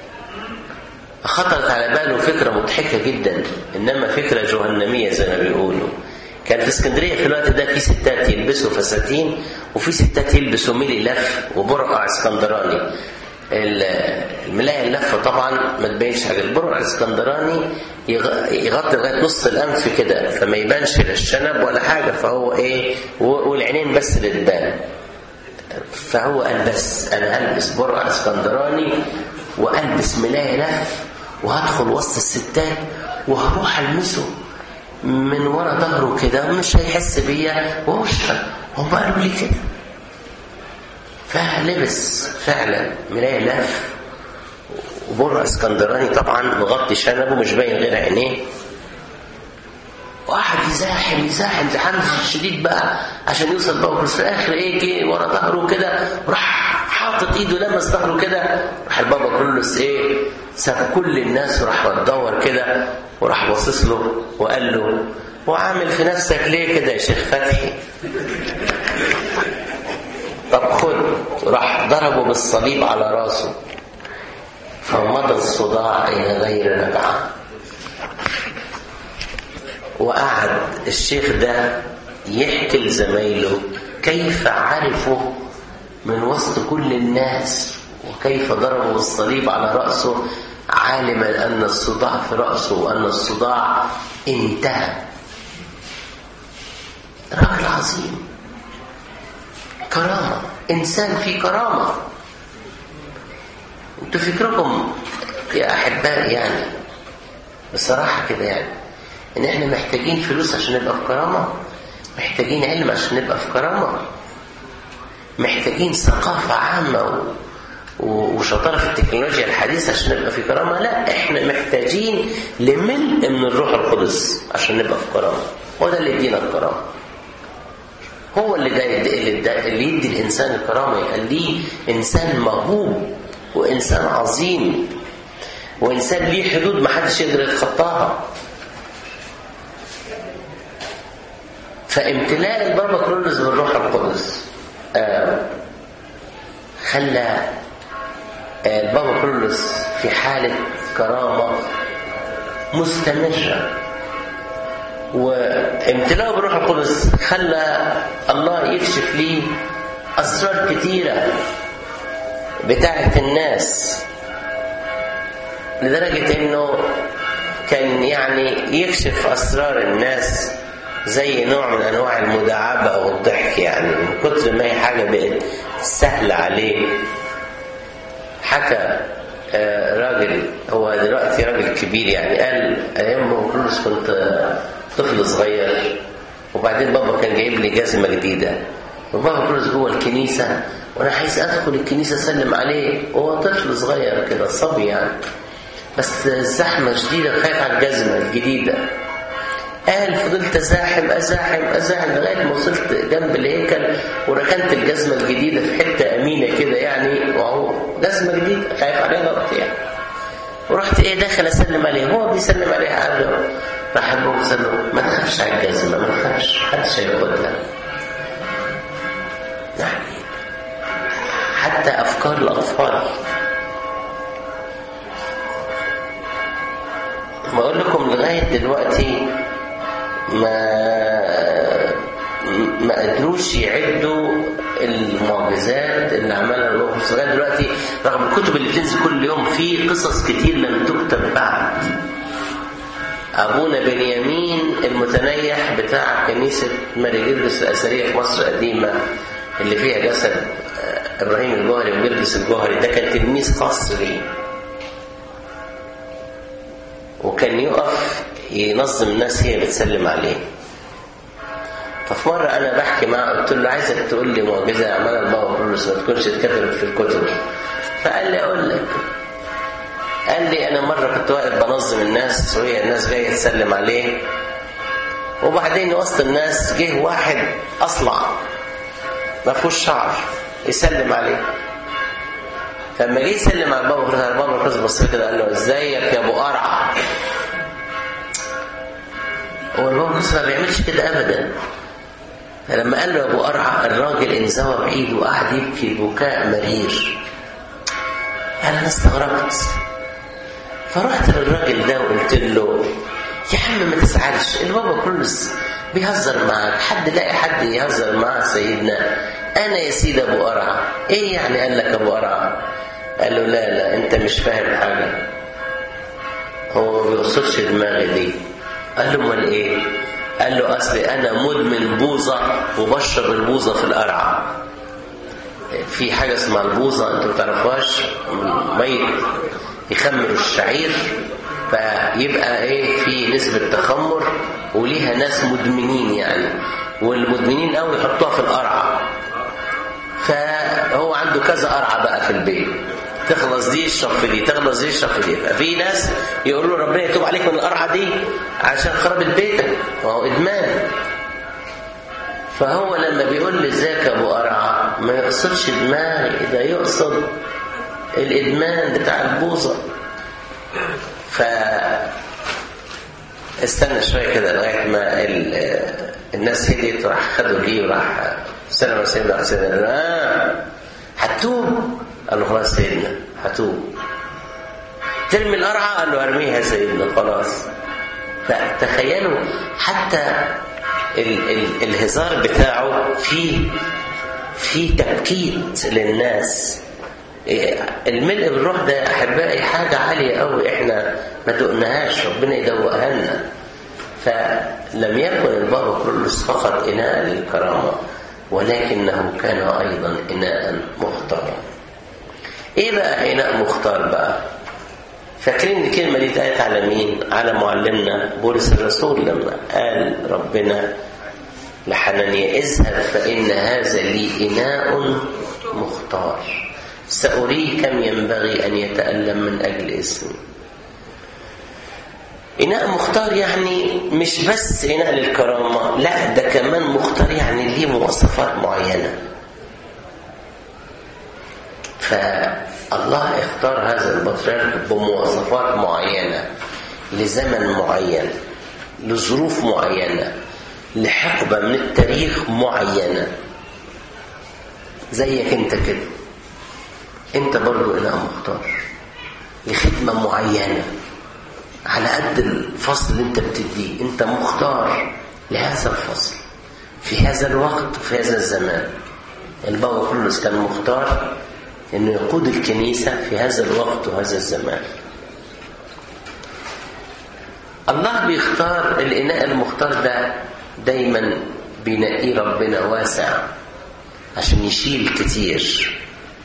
خطرت على باله فكره مضحكه جدا انما فكره جهنميه زي ما بيقولوا كان في اسكندريه في الوقت ده في ستات يلبسوا فساتين وفي ستات يلبسوا ميلي لف وبرقع اسكندراني الملاية اللفة طبعا ما تبينش حاجة البرقع الاسكندراني يغطي لغاية نص الأنف كده فما يبانش لا الشنب ولا حاجة فهو إيه والعينين بس اللي تبان فهو قال بس أنا هلبس برقع اسكندراني وألبس ملاية لف وهدخل وسط الستات وهروح ألمسه من ورا ظهره كده ومش هيحس بيا واشرب هم قالوا لي كده فلبس فعلا ملاية لف وبره اسكندراني طبعا مغطي شنبه مش باين غير عينيه وقعد يزاحم يزاحم زحام شديد بقى عشان يوصل بقى بس في الاخر ايه جه ورا ظهره كده راح حاطط ايده لمس ظهره كده راح البابا كرولوس ايه ساب كل الناس وراح تدور كده وراح باصص له وقال له وعامل في نفسك ليه كده يا شيخ فتحي طب خد راح ضربه بالصليب على راسه فمضى الصداع الى غير رجعه وقعد الشيخ ده يحكي لزمايله كيف عرفوا من وسط كل الناس وكيف ضربوا بالصليب على رأسه عالما أن الصداع في رأسه وأن الصداع انتهى راجل عظيم كرامة إنسان في كرامة انتوا فكركم يا أحبائي يعني بصراحة كده يعني إن إحنا محتاجين فلوس عشان نبقى في كرامة محتاجين علم عشان نبقى في كرامة محتاجين ثقافة عامة و... وشطارة في التكنولوجيا الحديثة عشان نبقى في كرامة لا احنا محتاجين لملء من الروح القدس عشان نبقى في كرامة هو ده اللي يدينا الكرامة هو اللي ده اللي, ده اللي يدي الإنسان الكرامة يخليه إنسان موهوب وإنسان عظيم وإنسان ليه حدود ما حدش يقدر يتخطاها فامتلاء البابا كرولوس بالروح القدس آه خلى البابا كرولوس في حالة كرامة مستمرة وامتلاءه بالروح القدس خلى الله يكشف ليه أسرار كتيرة بتاعة الناس لدرجة انه كان يعني يكشف أسرار الناس زي نوع من أنواع المداعبة أو الضحك يعني من كتر ما هي حاجة بقت سهلة عليه حكى راجل هو دلوقتي راجل كبير يعني قال ايام كرولوس كنت طفل صغير وبعدين بابا كان جايب لي جزمه جديده وبابا كرولوس جوه الكنيسه وانا عايز ادخل الكنيسه اسلم عليه وهو طفل صغير كده صبي يعني بس زحمه شديده خايف على الجزمه الجديده قال فضلت ازاحم ازاحم ازاحم لغايه ما وصلت جنب الهيكل وركنت الجزمه الجديده في حته امينه كده يعني وهو جزمه جديده خايف عليها غلط يعني ورحت ايه داخل اسلم عليه هو بيسلم عليه قال له راح ابوه قال له ما تخافش على الجزمه ما تخافش محدش هياخدها يعني حتى افكار الاطفال ما اقول لكم لغايه دلوقتي ما ما قدروش يعدوا المعجزات اللي عملها الروح لغايه دلوقتي رغم الكتب اللي بتنزل كل يوم في قصص كتير لم تكتب بعد ابونا بنيامين المتنيح بتاع كنيسه ماري جرجس الاثريه في مصر القديمه اللي فيها جسد ابراهيم الجوهري وجرجس الجوهري ده كان تلميذ خاص ليه وكان يقف ينظم الناس هي بتسلم عليه ففي مرة أنا بحكي معاه قلت له عايزك تقول لي معجزة عملها البابا كرولوس ما تكونش اتكتبت في الكتب فقال لي أقول لك قال لي أنا مرة كنت واقف بنظم الناس وهي الناس جاية تسلم عليه وبعدين وسط الناس جه واحد أصلع ما فيهوش شعر يسلم عليه فلما جه يسلم على البابا كرولوس البابا كرولوس بص كده قال له ازيك يا ابو قرعه هو البابا كرولوس ما بيعملش كده ابدا فلما قال له يا ابو قرعه الراجل انزوى بعيد وقعد يبكي بكاء مرير انا استغربت فرحت للراجل ده وقلت له يا عم ما تزعلش البابا كرولوس بيهزر معاك حد لاقي حد يهزر مع سيدنا انا يا سيدي ابو قرعه ايه يعني قال لك ابو قرعه قال له لا لا انت مش فاهم حاجه هو ما بيقصدش دماغي دي قال له امال ايه قال له اصلي انا مدمن بوظه وبشرب البوظه في القرعه في حاجه اسمها البوظه انتوا ما تعرفوهاش ميت يخمر الشعير فيبقى ايه في نسبه تخمر وليها ناس مدمنين يعني والمدمنين قوي يحطوها في القرعه فهو عنده كذا قرعه بقى في البيت تخلص دي الشق في دي تخلص دي الشق في دي ففي ناس يقولوا ربنا يتوب عليك من القرعه دي عشان خربت بيتك وهو ادمان فهو لما بيقول لي ازيك يا ابو قرعه ما يقصدش دماغي ده يقصد الادمان بتاع البوظه ف استنى شويه كده لغايه ما ال... الناس هديت وراح خدوا ليه وراح استنى سيدنا راح سيدنا آه هتوب قال له خلاص سيدنا هتوب ترمي القرعه قال له ارميها سيدنا خلاص فتخيلوا حتى ال... ال... الهزار بتاعه فيه فيه تبكيت للناس الملء بالروح ده احبائي حاجه عاليه قوي احنا ما دقناهاش ربنا يدوقها لنا فلم يكن البابا كرولوس فقط اناء للكرامه ولكنه كان ايضا اناء مختارا ايه بقى اناء مختار بقى فاكرين الكلمه دي اتقالت على مين على معلمنا بولس الرسول لما قال ربنا لحنانيا اذهب فان هذا لي اناء مختار سأريه كم ينبغي أن يتألم من أجل اسمي إناء مختار يعني مش بس إناء للكرامة لا ده كمان مختار يعني ليه مواصفات معينة فالله اختار هذا البطريرك بمواصفات معينة لزمن معين لظروف معينة لحقبة من التاريخ معينة زيك انت كده انت برضو اناء مختار لخدمه معينه على قد الفصل اللي انت بتديه انت مختار لهذا الفصل في هذا الوقت وفي هذا الزمان البابا كرولوس كان مختار انه يقود الكنيسه في هذا الوقت وهذا الزمان الله بيختار الاناء المختار ده دايما بينقيه ربنا واسع عشان يشيل كتير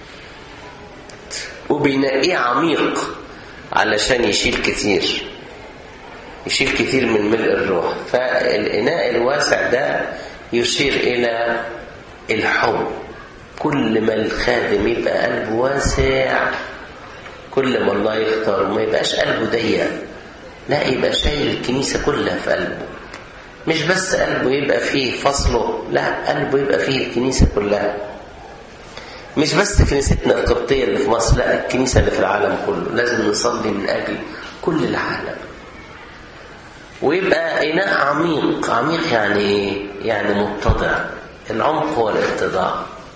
وبينقيه عميق علشان يشيل كتير يشيل كتير من ملء الروح فالإناء الواسع ده يشير إلى الحب كل ما الخادم يبقى قلبه واسع كل ما الله يختار وما يبقاش قلبه ضيق لا يبقى شايل الكنيسة كلها في قلبه مش بس قلبه يبقى فيه فصله لا قلبه يبقى فيه الكنيسة كلها مش بس كنيستنا القبطية اللي في مصر لا الكنيسة اللي في العالم كله لازم نصلي من أجل كل العالم ويبقى إناء عميق عميق يعني إيه؟ يعني متضع العمق هو الاتضاع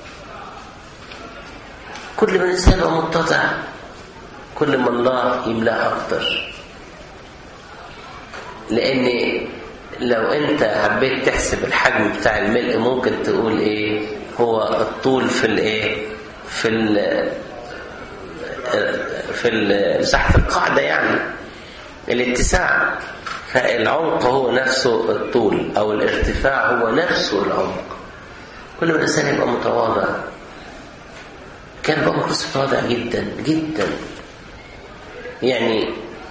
كل ما الإنسان يبقى متضع كل ما الله يملاه أكتر لأن لو أنت حبيت تحسب الحجم بتاع الملء ممكن تقول إيه هو الطول في الايه في ال في مساحه القاعده يعني الاتساع فالعمق هو نفسه الطول او الارتفاع هو نفسه العمق كل ما الانسان يبقى متواضع كان بابا كرولوس متواضع جدا جدا يعني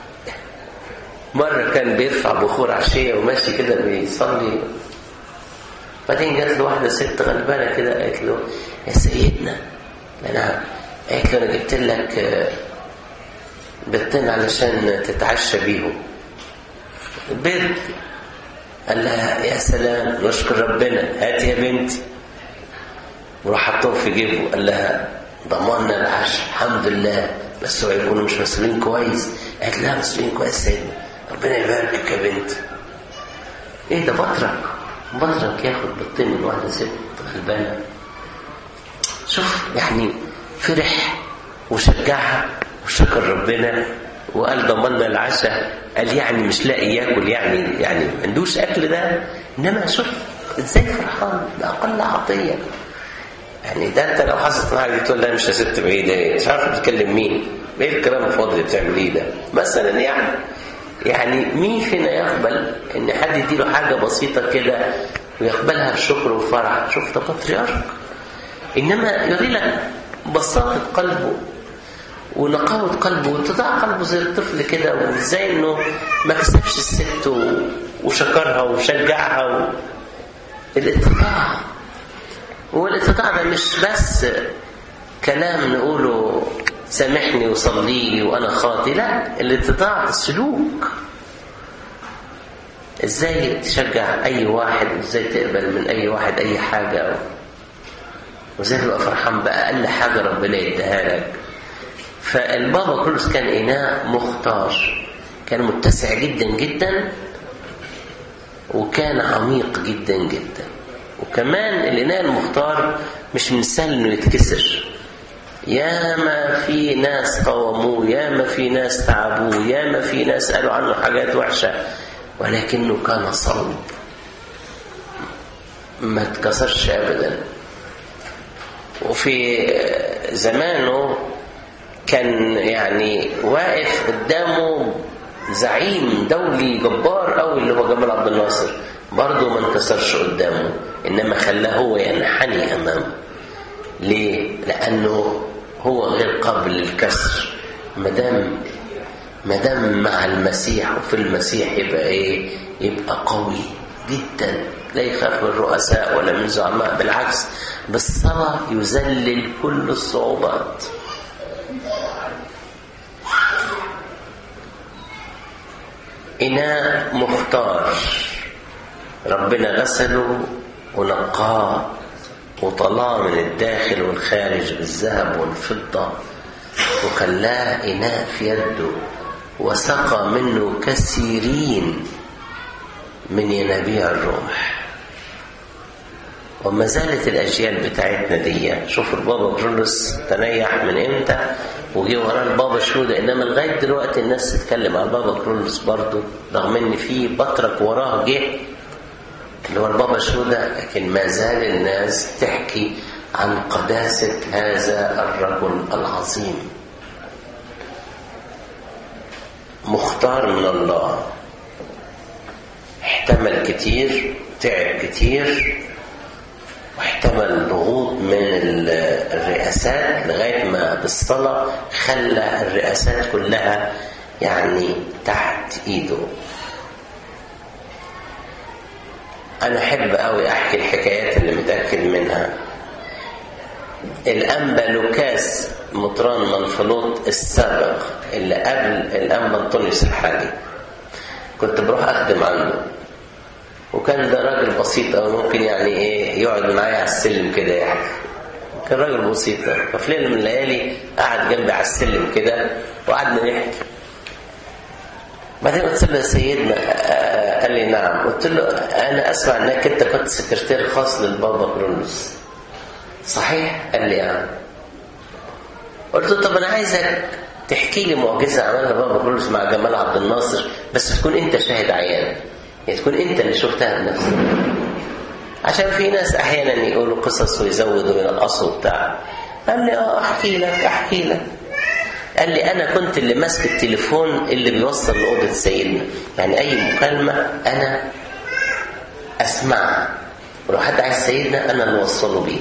مرة كان بيرفع بخور عشية وماشي كده بيصلي بعدين جات له واحدة ست غلبانة كده قالت له يا سيدنا أنا قالت له أنا جبت لك بيضتين علشان تتعشى بيهم بيض قال لها يا سلام نشكر ربنا هات يا بنتي وراح حطهم في جيبه قال لها ضمننا العشاء الحمد لله بس هو يكونوا مش مسؤولين كويس قالت لها مسؤولين كويس سيدنا ربنا يباركك يا بنت ايه ده بطرك بطرك ياخد بيضتين من واحده ست غلبانه شوف يعني فرح وشجعها وشكر ربنا وقال ضمنا العشاء قال يعني مش لاقي ياكل يعني يعني ما عندوش اكل ده انما شوف ازاي فرحان باقل عطيه يعني ده انت لو حصلت معاك دي تقول لا مش يا ست بعيده مش عارف بتكلم مين ايه الكلام الفاضي اللي بتعمليه ده مثلا يعني يعني مين فينا يقبل ان حد يديله حاجه بسيطه كده ويقبلها بشكر وفرح شوف ده بطريرك انما يوري لك بساطه قلبه ونقاوة قلبه واتضاع قلبه زي الطفل كده وازاي انه ما كسبش الست وشكرها وشجعها و... الاتضاع والاتضاع ده مش بس كلام نقوله سامحني وصلي لي وانا خاطي لا الاتضاع سلوك ازاي تشجع اي واحد وازاي تقبل من اي واحد اي حاجه وازاي تبقى فرحان باقل حاجه ربنا يديها لك فالبابا كرولوس كان اناء مختار كان متسع جدا جدا وكان عميق جدا جدا وكمان الاناء المختار مش من سهل انه يتكسر ياما في ناس قاوموه ياما في ناس تعبوه ياما في ناس قالوا عنه حاجات وحشه ولكنه كان صلب ما اتكسرش ابدا وفي زمانه كان يعني واقف قدامه زعيم دولي جبار قوي اللي هو جمال عبد الناصر برضه ما انكسرش قدامه انما خلاه هو ينحني امامه ليه لانه هو غير قابل للكسر ما دام ما دام مع المسيح وفي المسيح يبقى ايه يبقى قوي جدا لا يخاف من الرؤساء ولا من الزعماء بالعكس بالصلاه يذلل كل الصعوبات إناء مختار ربنا غسله ونقاه وطلاه من الداخل والخارج بالذهب والفضة وخلاه إناء في يده وسقى منه كثيرين من ينابيع الروح وما زالت الأجيال بتاعتنا دي شوف البابا كرولوس تنيح من إمتى وجي وراه البابا شنودة إنما لغاية دلوقتي الناس تتكلم على البابا كرولوس برضه رغم إن في بطرك وراه جه اللي هو البابا شنودة لكن ما زال الناس تحكي عن قداسة هذا الرجل العظيم مختار من الله احتمل كتير تعب كتير واحتمل ضغوط من الرئاسات لغاية ما بالصلاة خلى الرئاسات كلها يعني تحت ايده انا احب قوي احكي الحكايات اللي متأكد منها الانبا لوكاس مطران منفلوط السابق اللي قبل الانبا انطونيوس الحالي كنت بروح اخدم عنده وكان ده راجل بسيط او ممكن يعني ايه يقعد معايا على السلم كده يعني كان راجل بسيط ففي ليله من الليالي قعد جنبي على السلم كده وقعدنا نحكي بعدين قلت له يا سيدنا قال لي نعم قلت له انا اسمع انك انت كنت سكرتير خاص للبابا كرولوس صحيح قال لي اه قلت له طب انا عايزك تحكي لي معجزه عملها بابا كرولوس مع جمال عبد الناصر بس تكون انت شاهد عيان يعني تكون انت اللي شفتها بنفسك عشان في ناس احيانا يقولوا قصص ويزودوا وينقصوا وبتاع قال لي اه احكي لك احكي لك قال لي انا كنت اللي ماسك التليفون اللي بيوصل لاوضه سيدنا يعني اي مكالمه انا اسمعها ولو حد عايز سيدنا انا اللي اوصله بيه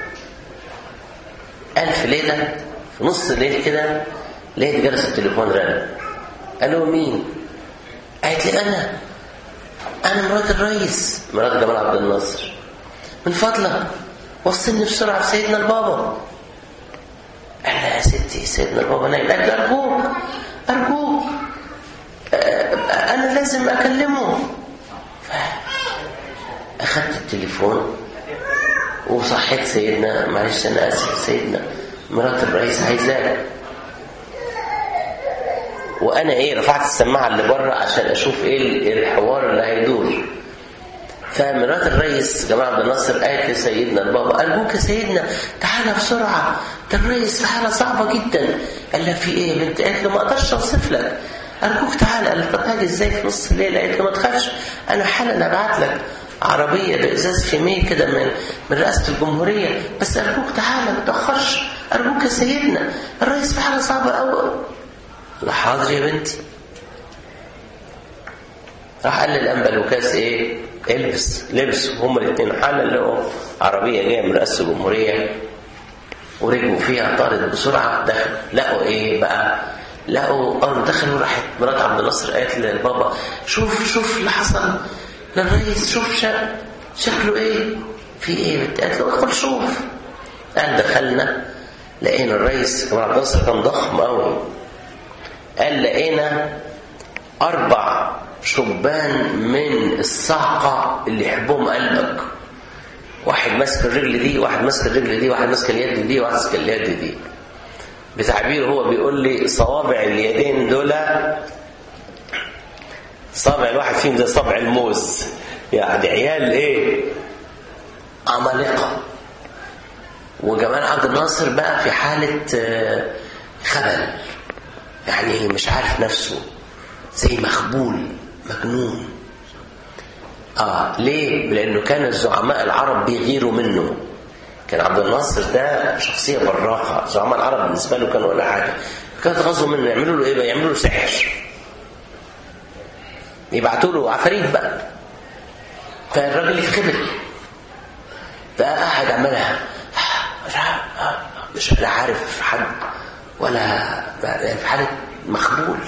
قال في ليله في نص الليل كده لقيت جرس التليفون رن قالوا مين قالت لي انا انا مرات الرئيس مرات جمال عبد الناصر من فضلك وصلني بسرعه لسيدنا البابا قال لها يا ستي سيدنا البابا نايم قال لي ارجوك ارجوك انا لازم اكلمه اخذت التليفون وصحيت سيدنا معلش انا اسف سيدنا مرات الرئيس عايزاك وانا ايه رفعت السماعه اللي بره عشان اشوف ايه الحوار اللي هيدور فمرات الرئيس الرئيس جمال عبد الناصر قالت لسيدنا البابا أرجوك يا سيدنا تعالى بسرعة ده الرئيس في حالة صعبة جدا قال لها في إيه يا بنت قالت له ما أقدرش أوصف لك أرجوك تعالى قال لها طب هاجي إزاي في نص الليل قالت له ما تخافش أنا حالا أبعت لك عربية بإزاز فيميه كده من من رئاسة الجمهورية بس أرجوك تعالى ما تأخرش أرجوك يا سيدنا الرئيس في حالة صعبة أوي لا حاضر يا بنتي راح قال للأنبا لوكاس إيه البس لبس هما الاثنين حالا لقوا عربية جاية من رئاسة الجمهورية وركبوا فيها طارت بسرعة دخل لقوا إيه بقى لقوا أول ما دخلوا راحت مرات عبد الناصر قالت للبابا شوف شوف اللي حصل للرئيس شوف شا شكله ايه في ايه قالت له ادخل شوف قال دخلنا لقينا الرئيس جمال عبد الناصر كان ضخم قوي قال لقينا اربع شبان من الصعقه اللي يحبهم قلبك واحد ماسك الرجل دي واحد ماسك الرجل دي واحد ماسك اليد دي واحد ماسك اليد دي بتعبير هو بيقول لي صوابع اليدين دول صابع الواحد فيهم زي صبع الموز يعني عيال ايه عمالقة وجمال عبد الناصر بقى في حالة خبل يعني مش عارف نفسه زي مخبول مجنون اه ليه؟ لانه كان الزعماء العرب بيغيروا منه كان عبد الناصر ده شخصية براقة زعماء العرب بالنسبة له كانوا ولا حاجة كانت غزوا منه يعملوا له ايه بقى؟ يعملوا له سحر يبعتوا له عفاريت بقى فالراجل يتخبل بقى قاعد عمالها مش لا عارف حد ولا في حالة مخبول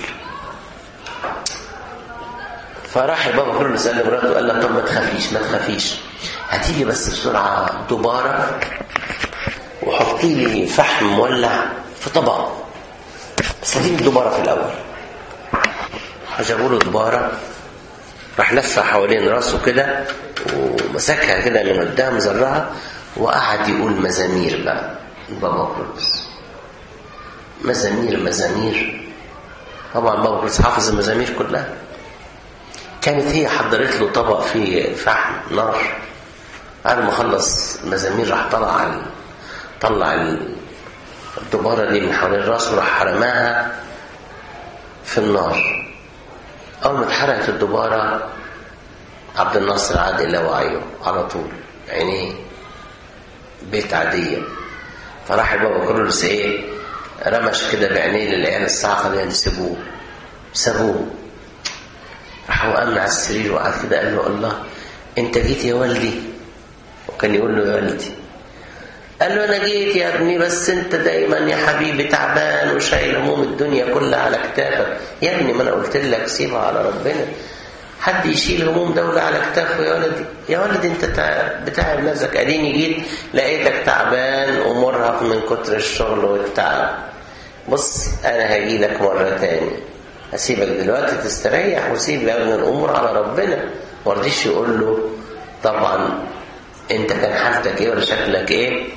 فراح البابا كله سأل مراته قال لها طب ما تخافيش ما تخافيش هاتي لي بس بسرعة دبارة وحطي لي فحم مولع في طبق بس هاتي لي الدبارة في الأول جابوا له دبارة راح لفها حوالين راسه كده ومسكها كده من قدام زرها وقعد يقول مزامير بقى بابا كرولوس مزامير مزامير طبعا بابا كرولوس حافظ المزامير كلها كانت هي حضرت له طبق فيه فحم نار بعد ما خلص المزامير راح طلع طلع الدبارة دي من حوالين راسه راح حرماها في النار أول ما اتحرقت الدبارة عبد الناصر عاد إلى وعيه على طول عينيه بيت عادية فراح البابا كرولوس إيه رمش كده بعينيه للعيال الصاعقة دي سيبوه سابوه راح هو قام على السرير وقعد كده قال له الله أنت جيت يا والدي وكان يقول له يا والدي قال له انا جيت يا ابني بس انت دايما يا حبيبي تعبان وشايل هموم الدنيا كلها على كتافك يا ابني ما انا قلت لك سيبها على ربنا حد يشيل هموم دولة على كتافه يا ولدي يا ولدي انت بتاعب نفسك اديني جيت لقيتك تعبان ومرهق من كتر الشغل والتعب بص انا هجي لك مرة تاني هسيبك دلوقتي تستريح وسيب يا ابني الامور على ربنا ما رضيش يقول له طبعا انت كان حالتك ايه ولا شكلك ايه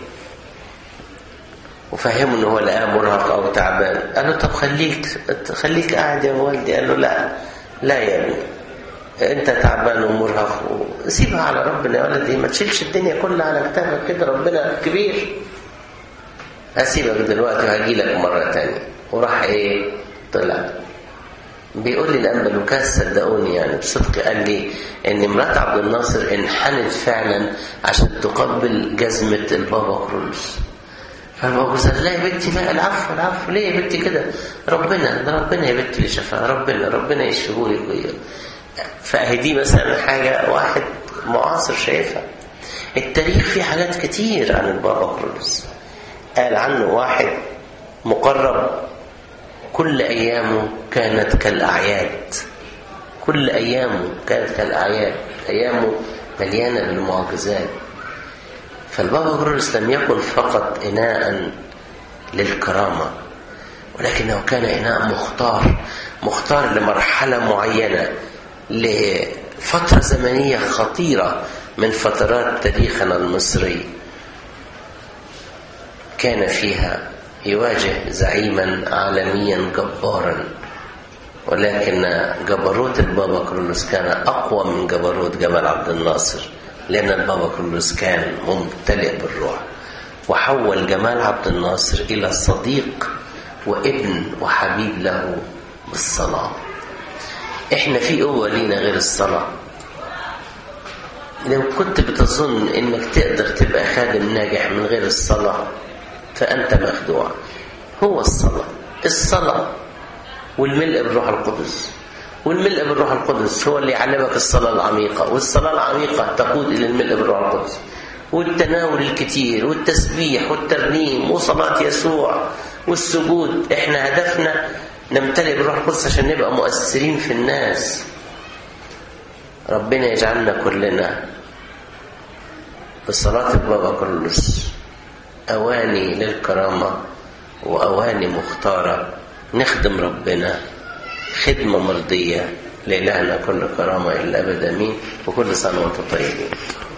وفهمه ان هو لقاه مرهق او تعبان قال له طب خليك خليك قاعد يا والدي قال له لا لا يا ابني انت تعبان ومرهق سيبها على ربنا يا ولدي ما تشيلش الدنيا كلها على كتافك كده ربنا كبير هسيبك دلوقتي وهجي لك مره تانية وراح ايه طلع بيقول لي الانبا لوكاس صدقوني يعني بصدق قال لي ان مرات عبد الناصر انحنت فعلا عشان تقبل جزمه البابا كرولوس فالبابا كرولوس قال لا يا بنتي لا العفو العفو ليه يا بنتي كده ربنا ده ربنا يا بنتي اللي شفاها ربنا ربنا يشفيهولك فاهي مثلا حاجه واحد معاصر شايفها التاريخ فيه حاجات كتير عن البابا كرولوس قال عنه واحد مقرب كل أيامه كانت كالأعياد كل أيامه كانت كالأعياد أيامه مليانة بالمعجزات فالبابا كرولوس لم يكن فقط إناء للكرامة ولكنه كان إناء مختار مختار لمرحلة معينة لفترة زمنية خطيرة من فترات تاريخنا المصري كان فيها يواجه زعيما عالميا جبارا ولكن جبروت البابا كرولوس كان أقوى من جبروت جمال عبد الناصر لأن البابا كرولوس كان ممتلئ بالروح وحول جمال عبد الناصر إلى صديق وابن وحبيب له بالصلاة احنا في قوة لينا غير الصلاة لو كنت بتظن انك تقدر تبقى خادم ناجح من غير الصلاة فأنت مخدوع هو الصلاة الصلاة والملء بالروح القدس والملء بالروح القدس هو اللي يعلمك الصلاة العميقة والصلاة العميقة تقود إلى الملء بالروح القدس والتناول الكتير والتسبيح والترنيم وصلاة يسوع والسجود احنا هدفنا نمتلئ بالروح القدس عشان نبقى مؤثرين في الناس ربنا يجعلنا كلنا بصلاة البابا كرولوس أواني للكرامة وأواني مختارة نخدم ربنا خدمة مرضية لإلهنا كل كرامة إلى الأبد أمين وكل سنة وأنتم طيبين